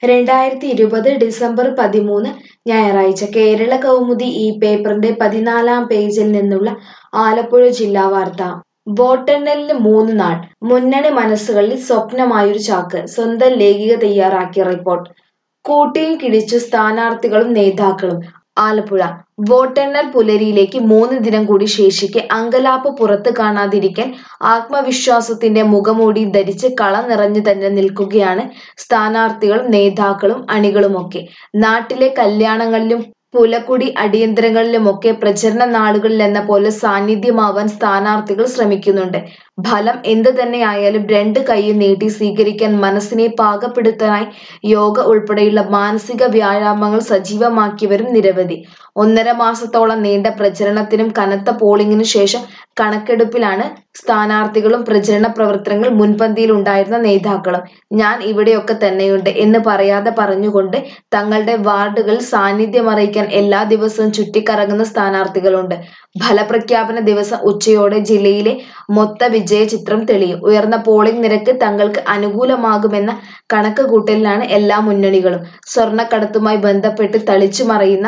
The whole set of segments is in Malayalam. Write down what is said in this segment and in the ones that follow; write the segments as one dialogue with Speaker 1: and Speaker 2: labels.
Speaker 1: രണ്ടായിരത്തി ഇരുപത് ഡിസംബർ പതിമൂന്ന് ഞായറാഴ്ച കേരള കൗമുദി ഈ പേപ്പറിന്റെ പതിനാലാം പേജിൽ നിന്നുള്ള ആലപ്പുഴ ജില്ലാ വാർത്ത വോട്ടെണ്ണലിന് മൂന്ന് നാൾ മുന്നണി മനസ്സുകളിൽ സ്വപ്നമായൊരു ചാക്ക് സ്വന്തം ലേഖിക തയ്യാറാക്കിയ റിപ്പോർട്ട് കൂട്ടിയും കിടിച്ചു സ്ഥാനാർത്ഥികളും നേതാക്കളും ആലപ്പുഴ വോട്ടെണ്ണൽ പുലരിയിലേക്ക് മൂന്ന് ദിനം കൂടി ശേഷിക്കെ അങ്കലാപ്പ് പുറത്ത് കാണാതിരിക്കാൻ ആത്മവിശ്വാസത്തിന്റെ മുഖമൂടി ധരിച്ച് കള നിറഞ്ഞു തന്നെ നിൽക്കുകയാണ് സ്ഥാനാർത്ഥികളും നേതാക്കളും അണികളുമൊക്കെ നാട്ടിലെ കല്യാണങ്ങളിലും പുലക്കുടി അടിയന്തരങ്ങളിലുമൊക്കെ പ്രചരണ നാളുകളിലെന്ന പോലെ സാന്നിധ്യമാവാൻ സ്ഥാനാർത്ഥികൾ ശ്രമിക്കുന്നുണ്ട് ഫലം എന്ത് തന്നെയായാലും രണ്ട് കൈയും നീട്ടി സ്വീകരിക്കാൻ മനസ്സിനെ പാകപ്പെടുത്താനായി യോഗ ഉൾപ്പെടെയുള്ള മാനസിക വ്യായാമങ്ങൾ സജീവമാക്കിയവരും നിരവധി ഒന്നര മാസത്തോളം നീണ്ട പ്രചരണത്തിനും കനത്ത പോളിംഗിനു ശേഷം കണക്കെടുപ്പിലാണ് സ്ഥാനാർത്ഥികളും പ്രചരണ പ്രവർത്തനങ്ങൾ മുൻപന്തിയിൽ ഉണ്ടായിരുന്ന നേതാക്കളും ഞാൻ ഇവിടെയൊക്കെ തന്നെയുണ്ട് എന്ന് പറയാതെ പറഞ്ഞുകൊണ്ട് തങ്ങളുടെ വാർഡുകളിൽ സാന്നിധ്യം അറിയിക്കാൻ എല്ലാ ദിവസവും ചുറ്റിക്കറങ്ങുന്ന സ്ഥാനാർത്ഥികളുണ്ട് ഫലപ്രഖ്യാപന ദിവസം ഉച്ചയോടെ ജില്ലയിലെ മൊത്ത വിജയ ചിത്രം തെളിയും ഉയർന്ന പോളിംഗ് നിരക്ക് തങ്ങൾക്ക് അനുകൂലമാകുമെന്ന കണക്ക് കൂട്ടലിലാണ് എല്ലാ മുന്നണികളും സ്വർണ്ണക്കടത്തുമായി ബന്ധപ്പെട്ട് തളിച്ചു മറയുന്ന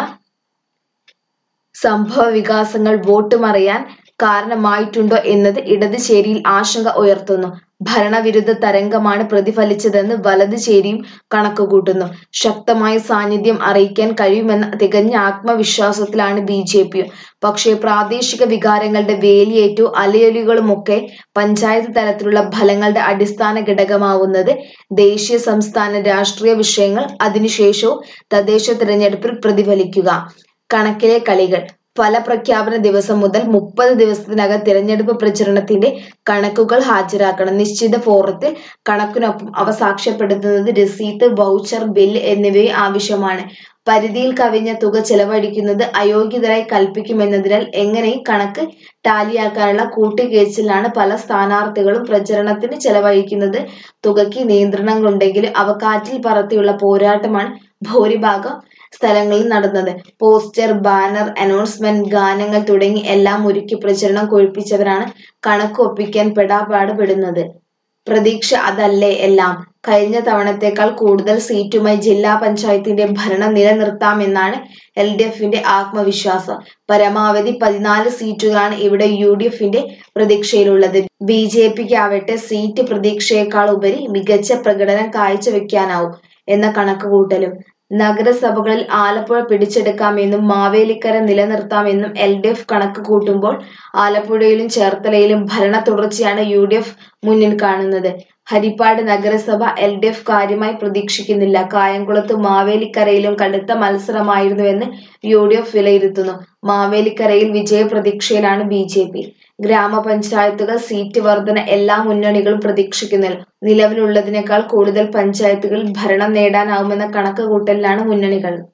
Speaker 1: സംഭവ വികാസങ്ങൾ വോട്ട് മറയാൻ കാരണമായിട്ടുണ്ടോ എന്നത് ഇടത് ചേരിയിൽ ആശങ്ക ഉയർത്തുന്നു ഭരണവിരുദ്ധ തരംഗമാണ് പ്രതിഫലിച്ചതെന്ന് വലത് ചേരിയും കണക്കുകൂട്ടുന്നു ശക്തമായ സാന്നിധ്യം അറിയിക്കാൻ കഴിയുമെന്ന തികഞ്ഞ ആത്മവിശ്വാസത്തിലാണ് ബി ജെ പിയും പക്ഷേ പ്രാദേശിക വികാരങ്ങളുടെ വേലിയേറ്റു അലയൊലികളുമൊക്കെ പഞ്ചായത്ത് തലത്തിലുള്ള ഫലങ്ങളുടെ അടിസ്ഥാന ഘടകമാവുന്നത് ദേശീയ സംസ്ഥാന രാഷ്ട്രീയ വിഷയങ്ങൾ അതിനുശേഷവും തദ്ദേശ തിരഞ്ഞെടുപ്പിൽ പ്രതിഫലിക്കുക കണക്കിലെ കളികൾ ഫലപ്രഖ്യാപന ദിവസം മുതൽ മുപ്പത് ദിവസത്തിനകം തിരഞ്ഞെടുപ്പ് പ്രചരണത്തിന്റെ കണക്കുകൾ ഹാജരാക്കണം നിശ്ചിത ഫോറത്തിൽ കണക്കിനൊപ്പം അവ സാക്ഷ്യപ്പെടുത്തുന്നത് രസീത്ത് വൗച്ചർ ബില്ല് എന്നിവയും ആവശ്യമാണ് പരിധിയിൽ കവിഞ്ഞ തുക ചെലവഴിക്കുന്നത് അയോഗ്യതരായി കൽപ്പിക്കുമെന്നതിനാൽ എങ്ങനെയും കണക്ക് ടാലിയാക്കാനുള്ള കൂട്ടുകേച്ചിലാണ് പല സ്ഥാനാർത്ഥികളും പ്രചരണത്തിന് ചെലവഴിക്കുന്നത് തുകയ്ക്ക് നിയന്ത്രണങ്ങളുണ്ടെങ്കിലും അവ കാറ്റിൽ പറത്തിയുള്ള പോരാട്ടമാണ് ഭൂരിഭാഗം സ്ഥലങ്ങളിൽ നടന്നത് പോസ്റ്റർ ബാനർ അനൗൺസ്മെന്റ് ഗാനങ്ങൾ തുടങ്ങി എല്ലാം ഒരുക്കി പ്രചരണം കൊഴുപ്പിച്ചവരാണ് കണക്ക് ഒപ്പിക്കാൻ പെടാപാട് പെടുന്നത് പ്രതീക്ഷ അതല്ലേ എല്ലാം കഴിഞ്ഞ തവണത്തേക്കാൾ കൂടുതൽ സീറ്റുമായി ജില്ലാ പഞ്ചായത്തിന്റെ ഭരണം നിലനിർത്താമെന്നാണ് എൽ ഡി എഫിന്റെ ആത്മവിശ്വാസം പരമാവധി പതിനാല് സീറ്റുകളാണ് ഇവിടെ യു ഡി എഫിന്റെ പ്രതീക്ഷയിലുള്ളത് ബി ജെ പിക്ക് ആവട്ടെ സീറ്റ് പ്രതീക്ഷയേക്കാൾ ഉപരി മികച്ച പ്രകടനം കാഴ്ചവെക്കാനാവും എന്ന കണക്കുകൂട്ടലും നഗരസഭകളിൽ ആലപ്പുഴ പിടിച്ചെടുക്കാമെന്നും മാവേലിക്കര നിലനിർത്താമെന്നും എൽ ഡി എഫ് കണക്ക് കൂട്ടുമ്പോൾ ആലപ്പുഴയിലും ചേർത്തലയിലും ഭരണ തുടർച്ചയാണ് യു ഡി എഫ് മുന്നിൽ കാണുന്നത് ഹരിപ്പാട് നഗരസഭ എൽ ഡി എഫ് കാര്യമായി പ്രതീക്ഷിക്കുന്നില്ല കായംകുളത്ത് മാവേലിക്കരയിലും കടുത്ത മത്സരമായിരുന്നുവെന്ന് യു ഡി എഫ് വിലയിരുത്തുന്നു മാവേലിക്കരയിൽ വിജയ പ്രതീക്ഷയിലാണ് ബി ജെ പി ഗ്രാമപഞ്ചായത്തുകൾ സീറ്റ് വർധന എല്ലാ മുന്നണികളും പ്രതീക്ഷിക്കുന്നില്ല നിലവിലുള്ളതിനേക്കാൾ കൂടുതൽ പഞ്ചായത്തുകളിൽ ഭരണം നേടാനാവുമെന്ന കണക്ക് കൂട്ടലിലാണ് മുന്നണികൾ